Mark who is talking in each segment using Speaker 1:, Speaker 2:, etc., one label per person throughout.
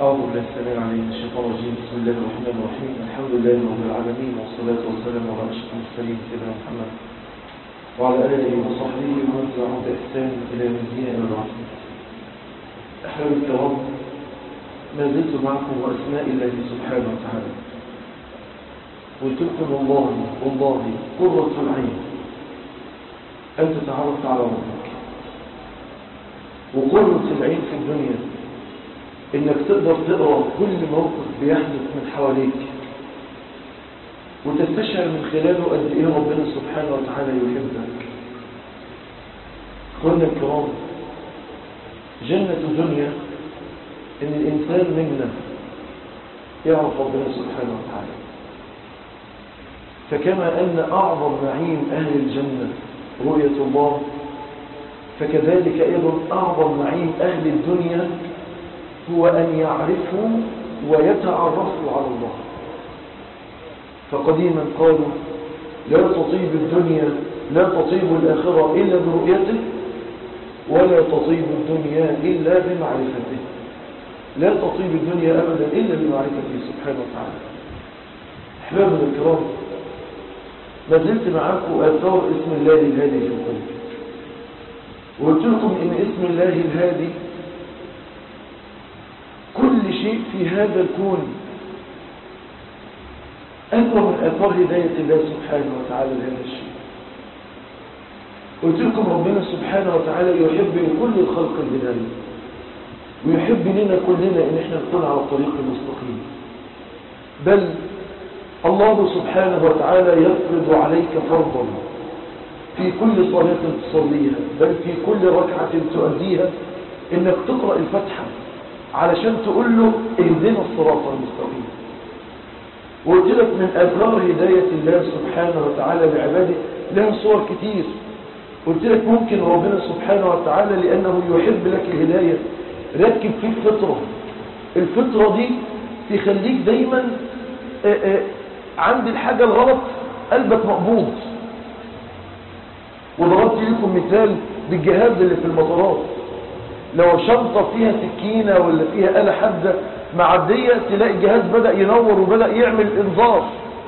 Speaker 1: أعوذ بالله السميع العليم من الشيطان الرجيم بسم الله الرحمن الرحيم الحمد لله رب العالمين والصلاة والسلام على أشرف المرسلين سيدنا محمد وعلى آله وصحبه ومن تبعهم بإحسان إلى يوم الدين أما بعد أحبابي الكرام ما زلت معكم وأسماء الله سبحانه وتعالى قلت لكم والله والله قرة العين أن تتعرف على ربك وقرة العين في الدنيا انك تقدر تقرأ كل موقف بيحدث من حواليك وتستشعر من خلاله قد ايه ربنا سبحانه وتعالى يحبك اخوانا الكرام جنة الدنيا ان الانسان منا يعرف ربنا سبحانه وتعالى فكما ان اعظم نعيم اهل الجنة رؤية الله فكذلك ايضا اعظم نعيم اهل الدنيا هو أن يعرفوا ويتعرفوا على الله فقديما قالوا لا تطيب الدنيا لا تطيب الآخرة إلا برؤيته ولا تطيب الدنيا إلا بمعرفته لا تطيب الدنيا أبدا إلا بمعرفته سبحانه وتعالى أحبابنا الكرام ما زلت معاكم آثار اسم الله الهادي في القلب وقلت لكم إن اسم الله الهادي كل شيء في هذا الكون أثر من أثار هداية الله سبحانه وتعالى لهذا الشيء قلت لكم ربنا سبحانه وتعالى يحب لكل الخلق الهداية ويحب لنا كلنا إن احنا نكون على الطريق المستقيم بل الله سبحانه وتعالى يفرض عليك فرضا في كل صلاة تصليها بل في كل ركعة تؤديها إنك تقرأ الفتحة علشان تقول له اهدنا الصراط المستقيم وقلت لك من أثار هداية الله سبحانه وتعالى لعباده لها صور كتير قلت لك ممكن ربنا سبحانه وتعالى لأنه يحب لك الهداية ركب فيك فطرة الفطرة دي تخليك دايما آآ آآ عند الحاجة الغلط قلبك مقبوض وضربت لكم مثال بالجهاز اللي في المطارات لو شنطة فيها سكينة ولا فيها آلة حادة معدية تلاقي الجهاز بدأ ينور وبدأ يعمل انذار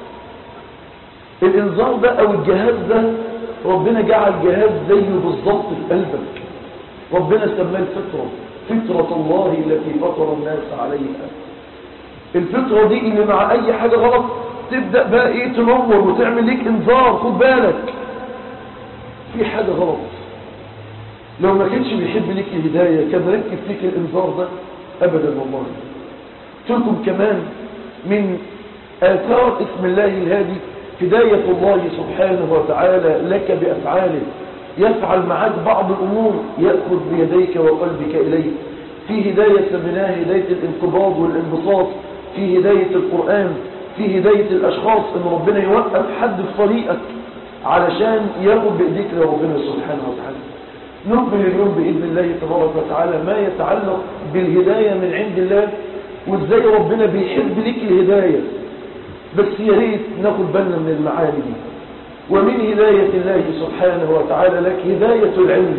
Speaker 1: الانذار ده او الجهاز ده ربنا جعل جهاز زيه بالظبط في قلبك ربنا سماه الفطرة فطرة الله التي فطر الناس عليها الفطرة دي اللي مع اي حاجة غلط تبدأ بقى ايه تنور وتعمل ليك انذار خد بالك في حاجة غلط لو ما كانش بيحب لك الهداية كان ركب فيك الانذار ده ابدا والله تلكم كمان من آثار اسم الله الهادي هداية الله سبحانه وتعالى لك بأفعاله يفعل معك بعض الأمور يأخذ بيديك وقلبك إليه في هداية سميناها هداية الانقباض والانبساط في هداية القرآن في هداية الأشخاص أن ربنا يوقف حد في طريقك علشان ياخد بإيديك لربنا سبحانه وتعالى نقبل اليوم بإذن الله تبارك وتعالى ما يتعلق بالهداية من عند الله وإزاي ربنا بيحب لك الهداية بس يا ريت ناخد بالنا من المعاني دي ومن هداية الله سبحانه وتعالى لك هداية العلم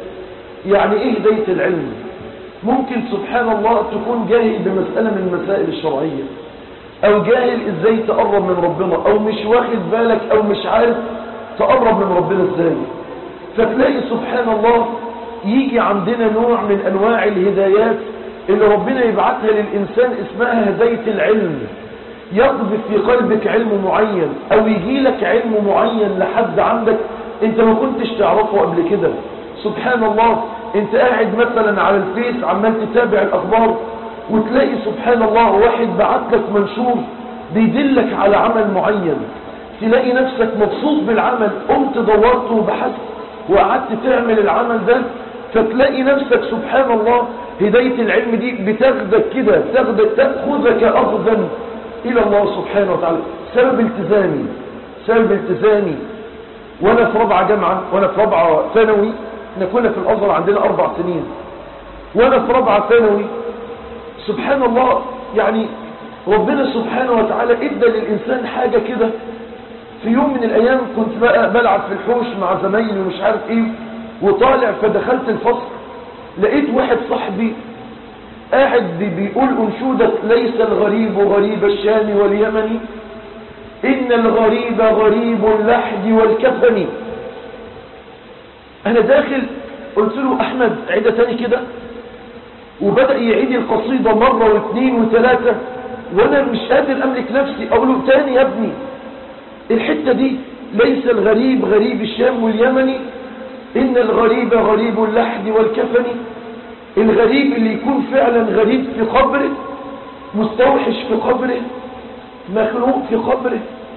Speaker 1: يعني إيه هداية العلم ممكن سبحان الله تكون جاهل بمسألة من المسائل الشرعية أو جاهل إزاي تقرب من ربنا أو مش واخد بالك أو مش عارف تقرب من ربنا إزاي فتلاقي سبحان الله يجي عندنا نوع من أنواع الهدايات اللي ربنا يبعثها للإنسان اسمها هداية العلم يقذف في قلبك علم معين أو يجي لك علم معين لحد عندك انت ما كنتش تعرفه قبل كده سبحان الله انت قاعد مثلا على الفيس عمال تتابع الأخبار وتلاقي سبحان الله واحد بعت لك منشور بيدلك على عمل معين تلاقي نفسك مبسوط بالعمل قمت دورت وبحثت وقعدت تعمل العمل ده فتلاقي نفسك سبحان الله هداية العلم دي بتاخدك كده تاخدك تأخذك أخذا إلى الله سبحانه وتعالى سبب التزامي سبب التزامي وأنا في رابعة جامعة وأنا في رابعة ثانوي احنا كنا في الأزهر عندنا أربع سنين وأنا في رابعة ثانوي سبحان الله يعني ربنا سبحانه وتعالى ادى للإنسان حاجة كده في يوم من الأيام كنت بقى بلعب في الحوش مع زمايلي ومش عارف ايه وطالع فدخلت الفصل لقيت واحد صاحبي قاعد بيقول أنشودة ليس الغريب غريب الشام واليمن إن الغريب غريب اللحد والكفن أنا داخل قلت له أحمد عيدة تاني كده وبدأ يعيد القصيدة مرة واثنين وثلاثة وأنا مش قادر أملك نفسي أقول له تاني يا ابني الحتة دي ليس الغريب غريب الشام واليمن إن الغريب غريب اللحد والكفن الغريب اللي يكون فعلا غريب في قبره مستوحش في قبره مخلوق في قبره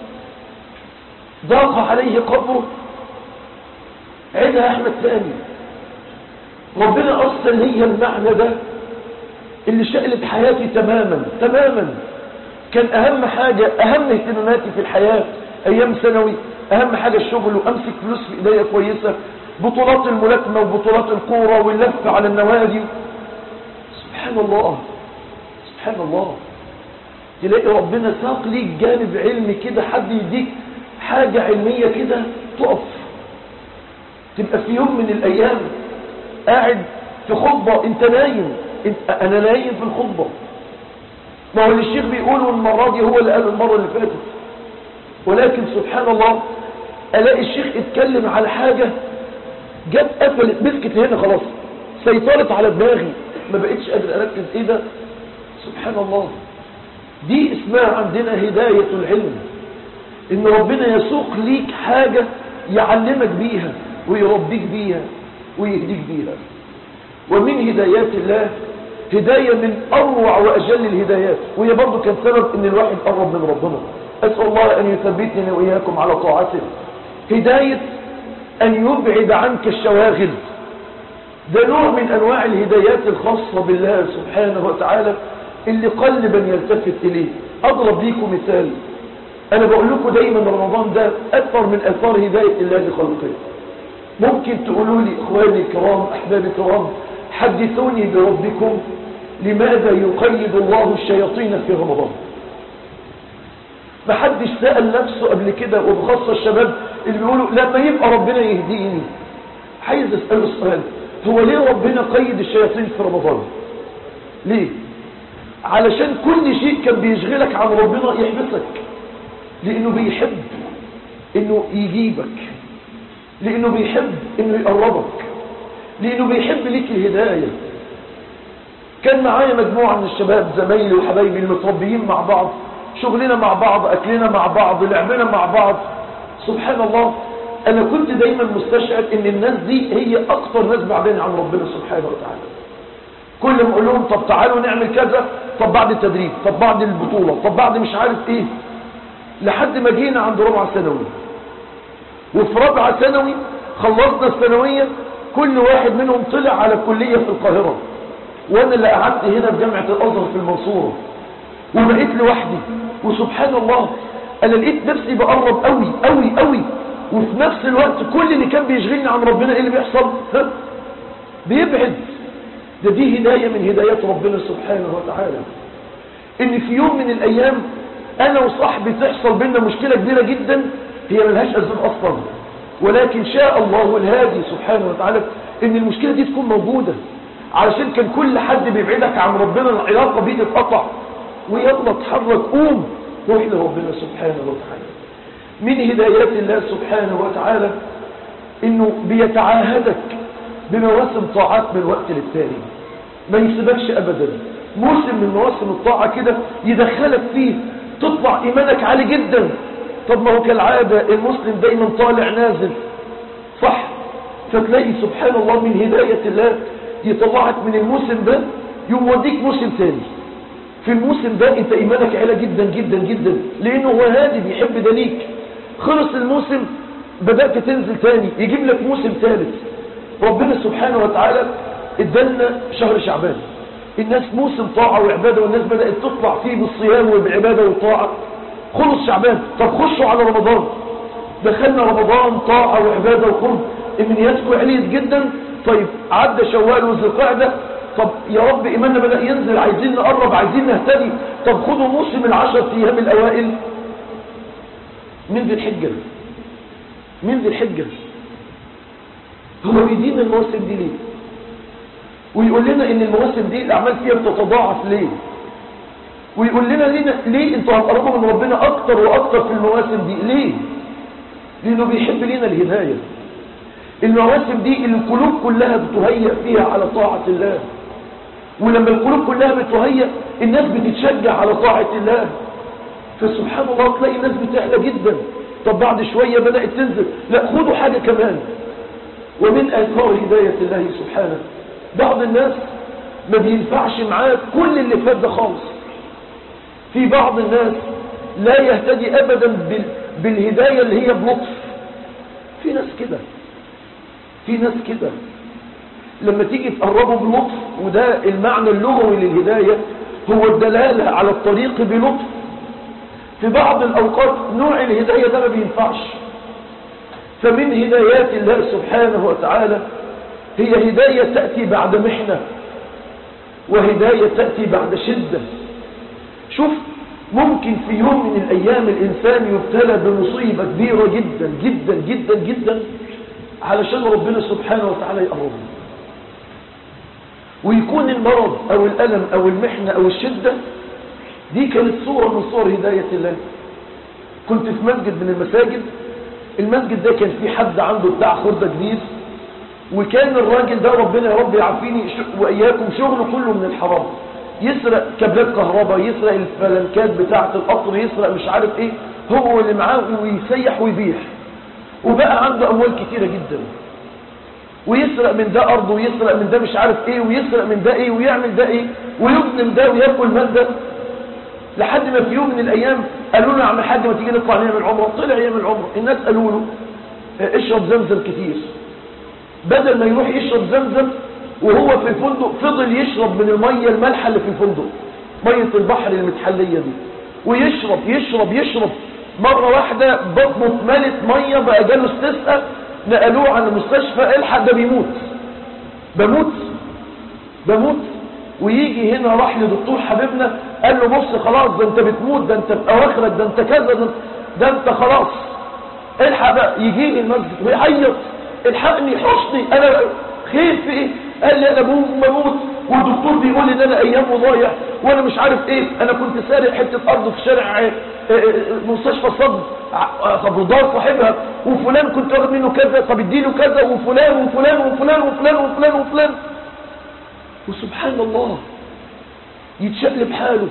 Speaker 1: ضاق عليه قبره عيدها أحمد ثاني ربنا أصلا هي المعنى ده اللي شقلب حياتي تماما تماما كان أهم حاجة أهم اهتماماتي في الحياة أيام ثانوي أهم حاجة الشغل وأمسك فلوس في إيديا كويسة بطولات الملاكمة وبطولات الكورة واللف على النوادي سبحان الله سبحان الله تلاقي ربنا ساق ليك جانب علمي كده حد يديك حاجة علمية كده تقف تبقى في يوم من الأيام قاعد في خطبة انت نايم انت انا نايم في الخطبة ما هو اللي الشيخ بيقوله المرة دي هو اللي قاله المرة اللي فاتت ولكن سبحان الله الاقي الشيخ اتكلم على حاجة جت قفلت مسكت هنا خلاص سيطرت على دماغي ما بقتش قادر اركز ايه ده سبحان الله دي اسمها عندنا هداية العلم ان ربنا يسوق ليك حاجة يعلمك بيها ويربيك بيها ويهديك بيها ومن هدايات الله هداية من أروع وأجل الهدايات وهي برضو كان سبب ان الواحد قرب من ربنا أسأل الله أن يثبتني وإياكم على طاعته هداية أن يبعد عنك الشواغل ده نوع من أنواع الهدايات الخاصة بالله سبحانه وتعالى اللي قلبا يلتفت إليه أضرب ليكم مثال أنا بقول لكم دايما رمضان ده أكثر من أثار هداية الله لخلقه ممكن تقولوا لي إخواني الكرام أحبابي الكرام حدثوني بربكم لماذا يقيد الله الشياطين في رمضان ما حدش سأل نفسه قبل كده وبخاصة الشباب اللي بيقولوا لما يبقى ربنا يهديني عايز أسأله سؤال هو ليه ربنا قيد الشياطين في رمضان ليه علشان كل شيء كان بيشغلك عن ربنا يحبسك لانه بيحب انه يجيبك لانه بيحب انه يقربك لانه بيحب ليك الهداية كان معايا مجموعة من الشباب زمايلي وحبايبي المتربيين مع بعض شغلنا مع بعض اكلنا مع بعض لعبنا مع بعض سبحان الله انا كنت دايما مستشعر ان الناس دي هي اكتر ناس بعدين عن ربنا سبحانه وتعالى كل ما اقول لهم طب تعالوا نعمل كذا طب بعد التدريب طب بعد البطولة طب بعد مش عارف ايه لحد ما جينا عند رابعة ثانوي وفي رابعة ثانوي خلصنا الثانوية كل واحد منهم طلع على كلية في القاهرة وانا اللي قعدت هنا في جامعة الازهر في المنصورة وبقيت لوحدي وسبحان الله انا لقيت نفسي بقرب قوي قوي قوي وفي نفس الوقت كل اللي كان بيشغلني عن ربنا ايه اللي بيحصل ها بيبعد ده دي هداية من هدايات ربنا سبحانه وتعالى ان في يوم من الايام انا وصاحبي تحصل بينا مشكلة كبيرة جدا هي ملهاش اسباب اصلا ولكن شاء الله الهادي سبحانه وتعالى ان المشكلة دي تكون موجودة علشان كان كل حد بيبعدك عن ربنا العلاقة بيه تتقطع ويلا اتحرك قوم روح لربنا سبحانه وتعالى من هدايات الله سبحانه وتعالى انه بيتعاهدك بمواسم طاعات من وقت للتاني ما يسيبكش ابدا موسم من مواسم الطاعة كده يدخلك فيه تطلع ايمانك عالي جدا طب ما هو كالعادة المسلم دايما طالع نازل صح فتلاقي سبحان الله من هداية الله يطلعك من الموسم ده يوديك موسم تاني في الموسم ده انت ايمانك عالي جدا جدا جدا لانه هو هادي بيحب ده ليك خلص الموسم بدأت تنزل تاني يجيب لك موسم ثالث ربنا سبحانه وتعالى ادالنا شهر شعبان الناس موسم طاعة وعبادة والناس بدأت تطلع فيه بالصيام والعبادة والطاعة خلص شعبان طب خشوا على رمضان دخلنا رمضان طاعة وعبادة وقرب امنياتكم عليت جدا طيب عدى شوال وذي القعدة طب يا رب ايماننا بدأ ينزل عايزين نقرب عايزين نهتدي طب خدوا موسم العشر ايام الاوائل من ذي الحجة من ذي الحجة هو بيدين المواسم دي ليه ويقول لنا ان المواسم دي الاعمال فيها بتتضاعف ليه ويقول لنا ليه, ليه انتوا هتقربوا من ربنا اكتر واكتر في المواسم دي ليه لانه بيحب لنا الهدايه المواسم دي القلوب كلها بتهيأ فيها على طاعه الله ولما القلوب كلها بتهيأ الناس بتتشجع على طاعه الله فسبحان الله تلاقي الناس بتعلى جدا طب بعد شويه بدات تنزل لا خدوا حاجه كمان ومن اثار هدايه الله سبحانه بعض الناس ما بينفعش معاه كل اللي فات ده خالص في بعض الناس لا يهتدي ابدا بال... بالهدايه اللي هي بلطف في ناس كده في ناس كده لما تيجي تقربوا بلطف وده المعنى اللغوي للهدايه هو الدلاله على الطريق بلطف في بعض الاوقات نوع الهدايه ده ما بينفعش فمن هدايات الله سبحانه وتعالى هي هدايه تاتي بعد محنه وهدايه تاتي بعد شده شوف ممكن في يوم من الأيام الإنسان يبتلى بمصيبة كبيرة جدا جدا جدا جدا علشان ربنا سبحانه وتعالى يقربه ويكون المرض أو الألم أو المحنة أو الشدة دي كانت صورة من صور هداية الله كنت في مسجد من المساجد المسجد ده كان في حد عنده بتاع خردة جديد وكان الراجل ده ربنا يا رب يعافيني وإياكم شغله كله من الحرام يسرق كابلات كهرباء يسرق الفلنكات بتاعة القطر يسرق مش عارف ايه هو اللي معاه ويسيح ويبيع وبقى عنده اموال كتيرة جدا ويسرق من ده ارض ويسرق من ده مش عارف ايه ويسرق من ده ايه ويعمل ده ايه ويظلم ده وياكل من ده لحد ما في يوم من الايام قالوا له يا عم الحاج ما تيجي نطلع نعمل عمره طلع يعمل عمره الناس قالوا له اشرب زمزم كتير بدل ما يروح يشرب زمزم وهو في الفندق فضل يشرب من المية المالحة اللي في الفندق مية البحر المتحلية دي ويشرب يشرب يشرب مرة واحدة بطنه اتملت مية بقى جاله استسقى نقلوه على المستشفى الحق ده بيموت بموت بموت ويجي هنا راح لدكتور حبيبنا قال له بص خلاص ده انت بتموت ده انت في اواخرك ده انت كذا ده, ده انت خلاص الحق بقى يجي لي المسجد ويعيط الحقني حصني انا خير في ايه قال لي انا بموت والدكتور بيقول ان انا ايام ضايع وانا مش عارف ايه انا كنت سارق حته ارض في شارع مستشفى الصدر طب وضار صاحبها وفلان كنت واخد منه كذا طب اديله كذا وفلان وفلان وفلان وفلان وفلان وفلان وسبحان الله يتشقلب حاله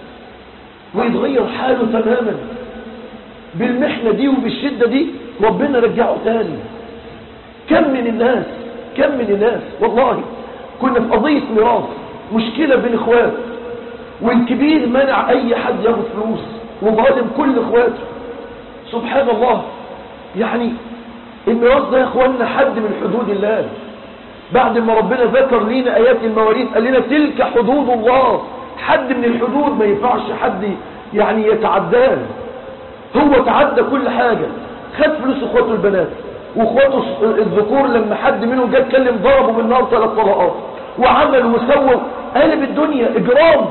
Speaker 1: ويتغير حاله تماما بالمحنه دي وبالشده دي ربنا رجعه تاني كم من الناس كم من الناس والله كنا في قضية ميراث مشكلة بين اخوات والكبير منع اي حد ياخد فلوس وظالم كل اخواته سبحان الله يعني الميراث ده يا اخواننا حد من حدود الله بعد ما ربنا ذكر لنا ايات المواريث قال لنا تلك حدود الله حد من الحدود ما ينفعش حد يعني يتعداه هو تعدى كل حاجة خد فلوس اخواته البنات واخواته الذكور لما حد منهم جه اتكلم ضربه بالنار ثلاث طلقات وعمل وسوى قلب الدنيا اجرام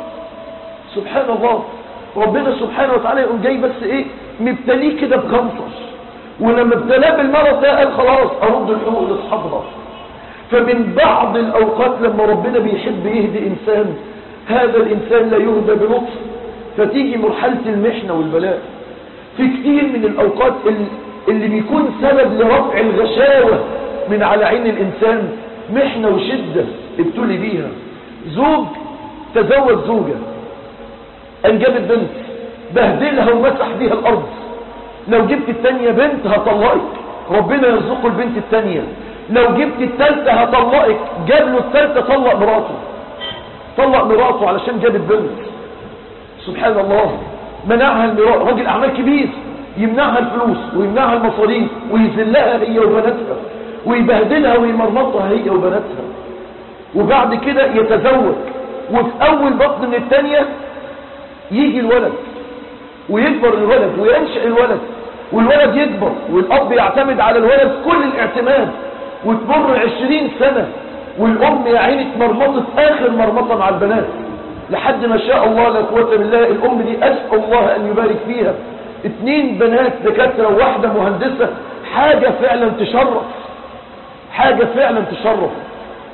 Speaker 1: سبحان الله ربنا سبحانه وتعالى يقوم جاي بس ايه مبتليه كده بكنصر ولما ابتلاه بالمرض ده قال خلاص ارد الحقوق لاصحابها فمن بعض الاوقات لما ربنا بيحب يهدي انسان هذا الانسان لا يهدى بلطف فتيجي مرحله المحنه والبلاء في كتير من الاوقات اللي اللي بيكون سبب لرفع الغشاوة من على عين الإنسان محنة وشدة ابتلي بيها زوج تزوج زوجة أنجبت بنت بهدلها ومسح بيها الأرض لو جبت التانية بنت هطلقك ربنا يرزقه البنت التانية لو جبت التالتة هطلقك جاب له التالتة طلق مراته طلق مراته علشان جابت بنت سبحان الله منعها الميراث راجل أعمال كبير يمنعها الفلوس ويمنعها المصاريف ويذلها هي وبناتها ويبهدلها ويمرمطها هي وبناتها وبعد كده يتزوج وفي اول بطن من الثانية يجي الولد ويكبر الولد وينشأ الولد والولد يكبر والاب يعتمد على الولد كل الاعتماد وتمر عشرين سنة والام يا عيني اتمرمطت اخر مرمطة مع البنات لحد ما شاء الله لا قوة بالله الام دي اسأل الله ان يبارك فيها اتنين بنات دكاترة وواحدة مهندسة حاجة فعلا تشرف حاجة فعلا تشرف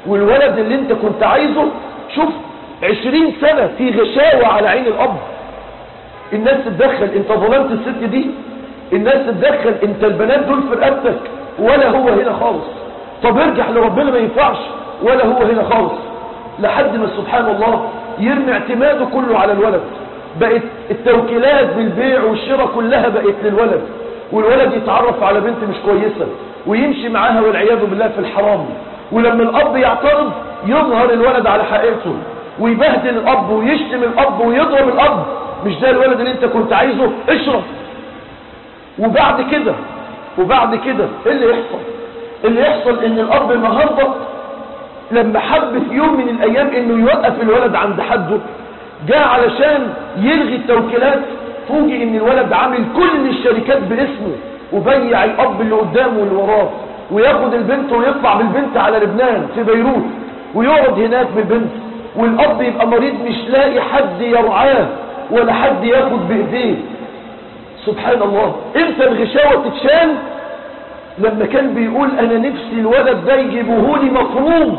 Speaker 1: والولد اللي انت كنت عايزه شوف عشرين سنة في غشاوة على عين الأب الناس تتدخل انت ظلمت الست دي الناس تتدخل انت البنات دول في رقبتك ولا هو هنا خالص طب ارجع لربنا ما ينفعش ولا هو هنا خالص لحد ما سبحان الله يرمي اعتماده كله على الولد بقت التوكيلات بالبيع والشراء كلها بقت للولد والولد يتعرف على بنت مش كويسة ويمشي معاها والعياذ بالله في الحرام ولما الأب يعترض يظهر الولد على حقيقته ويبهدل الأب ويشتم الأب ويضرب الأب مش ده الولد اللي انت كنت عايزه اشرب وبعد كده وبعد كده ايه اللي يحصل اللي يحصل ان الأب النهارده لما حب في يوم من الأيام انه يوقف الولد عند حده جاء علشان يلغي التوكيلات فوجئ ان الولد عامل كل الشركات باسمه وبيع الاب اللي قدامه واللي وراه وياخد البنت ويطلع بالبنت على لبنان في بيروت ويقعد هناك بالبنت والاب يبقى مريض مش لاقي حد يرعاه ولا حد ياخد بايديه سبحان الله امتى الغشاوة تتشال لما كان بيقول انا نفسي الولد ده يجيبوهولي مفروض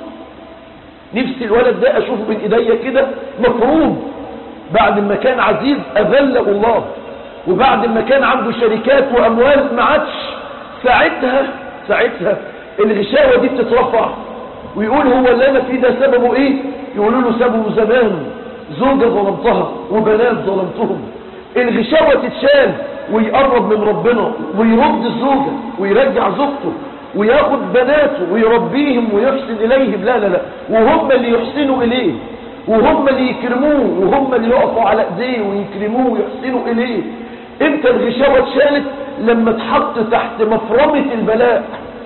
Speaker 1: نفسي الولد ده اشوفه بين ايديا كده مفروض بعد ما كان عزيز اذله الله وبعد ما كان عنده شركات واموال ما عادش ساعتها ساعتها الغشاوة دي بتترفع ويقول هو اللي انا فيه ده سببه ايه يقولوا له سببه زمان زوجة ظلمتها وبنات ظلمتهم الغشاوة تتشال ويقرب من ربنا ويرد الزوجة ويرجع زوجته وياخد بناته ويربيهم ويحسن إليهم لا لا لا وهم اللي يحسنوا إليه وهم اللي يكرموه وهم اللي يقفوا على ايديه ويكرموه ويحسنوا إليه امتى الغشاوة اتشالت لما اتحط تحت مفرمة البلاء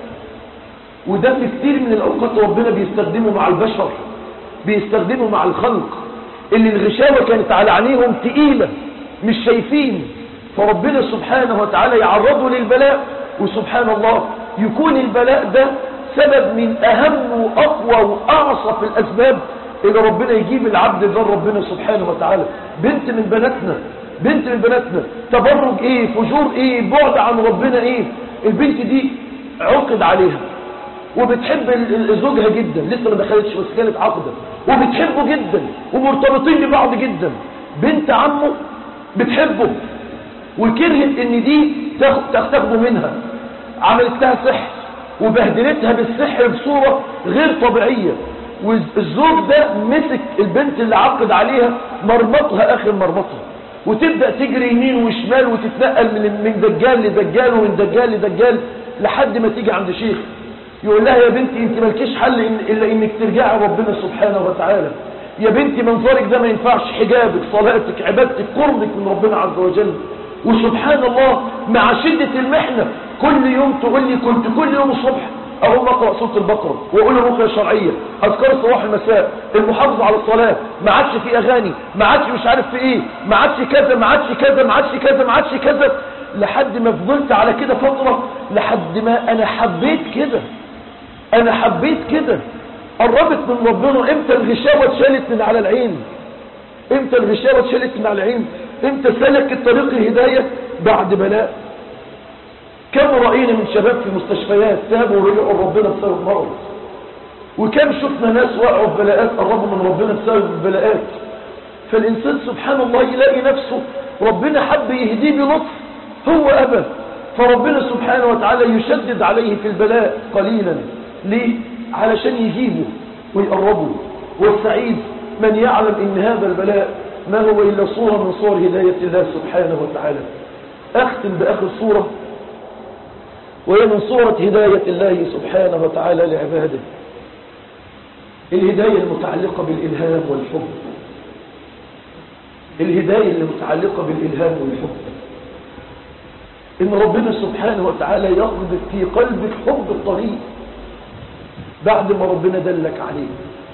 Speaker 1: وده في كتير من الأوقات ربنا بيستخدمه مع البشر بيستخدمه مع الخلق اللي الغشاوة كانت على عينيهم تقيلة مش شايفين فربنا سبحانه وتعالى يعرضه للبلاء وسبحان الله يكون البلاء ده سبب من أهم وأقوى وأعصف الأسباب اللي ربنا يجيب العبد ده ربنا سبحانه وتعالى بنت من بناتنا بنت من بناتنا تبرج ايه فجور ايه بعد عن ربنا ايه البنت دي عقد عليها وبتحب زوجها جدا لسه ما دخلتش بس كانت عقده وبتحبه جدا ومرتبطين ببعض جدا بنت عمه بتحبه وكرهت ان دي تاخده منها عملت لها سحر وبهدلتها بالسحر بصورة غير طبيعية والزوج ده مسك البنت اللي عقد عليها مرمطها اخر مرمطها وتبدأ تجري يمين وشمال وتتنقل من من دجال لدجال ومن دجال لدجال لحد ما تيجي عند شيخ يقول لها يا بنتي انت مالكيش حل الا انك ترجعي ربنا سبحانه وتعالى يا بنتي منظرك ده ما ينفعش حجابك صلاتك عبادتك قربك من ربنا عز وجل وسبحان الله مع شدة المحنة كل يوم تقول لي كنت كل يوم الصبح أقوم أقرأ سورة البقرة وأقول الرقية الشرعية أذكار الصباح المساء المحافظة على الصلاة ما عادش في أغاني ما عادش مش عارف في إيه ما عادش كذا ما عادش كذا ما عادش كذا ما عادش كذا لحد ما فضلت على كده فترة لحد ما أنا حبيت كده أنا حبيت كده قربت من ربنا امتى الغشاوة اتشالت من على العين امتى الغشاوة اتشالت من على العين امتى سلكت طريق الهداية بعد بلاء كم رأينا من شباب في مستشفيات تابوا ورجعوا ربنا بسبب مرض وكم شفنا ناس وقعوا في بلاءات قربوا من ربنا بسبب البلاءات فالإنسان سبحان الله يلاقي نفسه ربنا حب يهديه بلطف هو أبى فربنا سبحانه وتعالى يشدد عليه في البلاء قليلا ليه؟ علشان يجيبه ويقربه والسعيد من يعلم ان هذا البلاء ما هو إلا صورة من صور هداية الله سبحانه وتعالى أختم بآخر صورة وهي من صورة هداية الله سبحانه وتعالى لعباده الهداية المتعلقة بالإلهام والحب الهداية المتعلقة بالإلهام والحب إن ربنا سبحانه وتعالى يقذف في قلبك حب الطريق بعد ما ربنا دلك عليه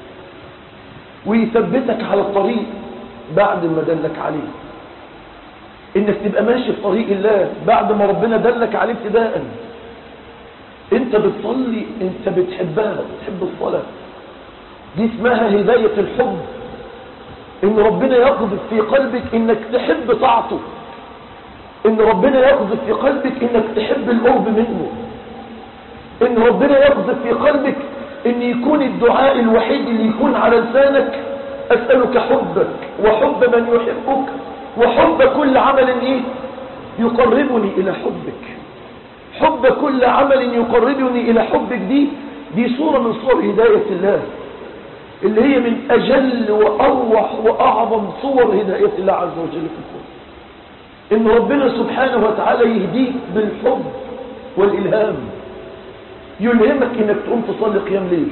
Speaker 1: ويثبتك على الطريق بعد ما دلك عليه انك تبقى ماشي في طريق الله بعد ما ربنا دلك عليه ابتداء انت بتصلي انت بتحبها بتحب الصلاة دي اسمها هداية الحب ان ربنا يقذف في قلبك انك تحب طاعته ان ربنا يقذف في قلبك انك تحب القرب منه ان ربنا يقذف في قلبك ان يكون الدعاء الوحيد اللي يكون على لسانك اسألك حبك وحب من يحبك وحب كل عمل ايه يقربني الى حبك حب كل عمل يقربني الى حبك دي دي صورة من صور هداية الله اللي هي من اجل واروح واعظم صور هداية الله عز وجل في الكون ان ربنا سبحانه وتعالى يهديك بالحب والالهام يلهمك انك تقوم تصلي قيام ليل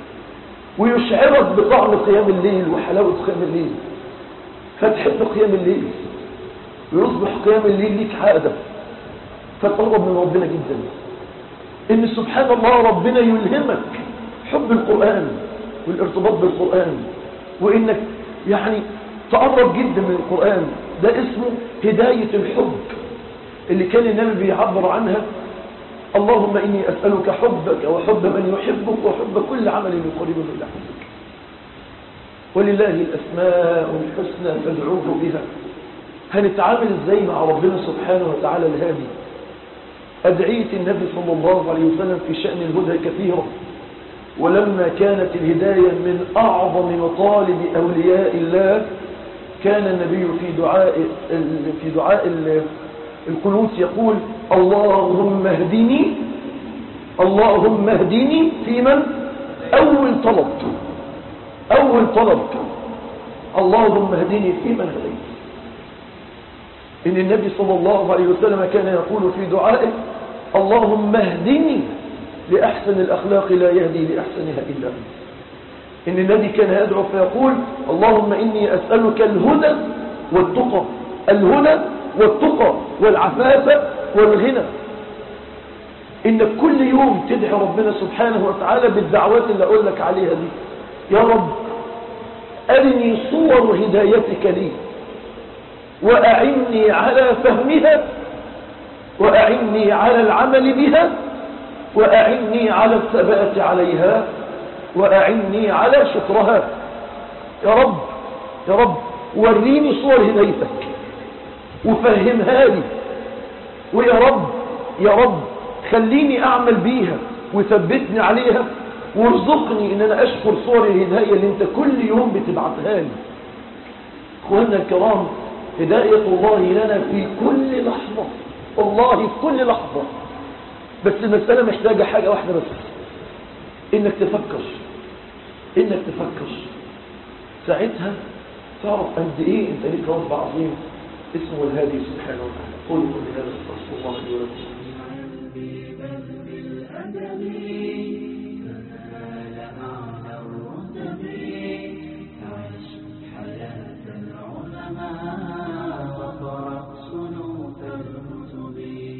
Speaker 1: ويشعرك بطعم قيام الليل وحلاوة قيام الليل فتحب قيام الليل ويصبح قيام الليل ليك عادة فتقرب من ربنا جدا ان سبحان الله ربنا يلهمك حب القرآن والارتباط بالقرآن وانك يعني تقرب جدا من القرآن ده اسمه هداية الحب اللي كان النبي بيعبر عنها اللهم إني أسألك حبك وحب من يحبك وحب كل عمل يقربه إلى حبك ولله الأسماء الحسنى فادعوه بها هنتعامل ازاي مع ربنا سبحانه وتعالى الهادي أدعية النبي صلى الله عليه وسلم في شأن الهدى كثيرة ولما كانت الهداية من أعظم مطالب أولياء الله كان النبي في دعاء في دعاء القنوت يقول اللهم اهدني اللهم اهدني في من أول طلب أول طلب اللهم اهدني في من هديت إن النبي صلى الله عليه وسلم كان يقول في دعائه اللهم اهدني لأحسن الأخلاق لا يهدي لأحسنها إلا أنت إن النبي كان يدعو فيقول اللهم إني أسألك الهدى والتقى الهدى والتقى والعفاف والغنى إنك كل يوم تدعي ربنا سبحانه وتعالى بالدعوات اللي أقول لك عليها دي يا رب أرني صور هدايتك لي وأعني على فهمها وأعني على العمل بها وأعني على الثبات عليها وأعني على شكرها يا رب يا رب وريني صور هدايتك وفهمها لي ويا رب يا رب خليني أعمل بيها وثبتني عليها وارزقني ان انا اشكر صور الهداية اللي انت كل يوم بتبعتها لي اخواننا الكرام هداية الله لنا في كل لحظة والله في كل لحظة بس المسألة محتاجة حاجة واحدة بس انك تفكر انك تفكر ساعتها تعرف قد ايه انت ليك رب عظيم اسمه الهادي سبحانه وتعالى قل كل هذا استغفر الله لي ولكم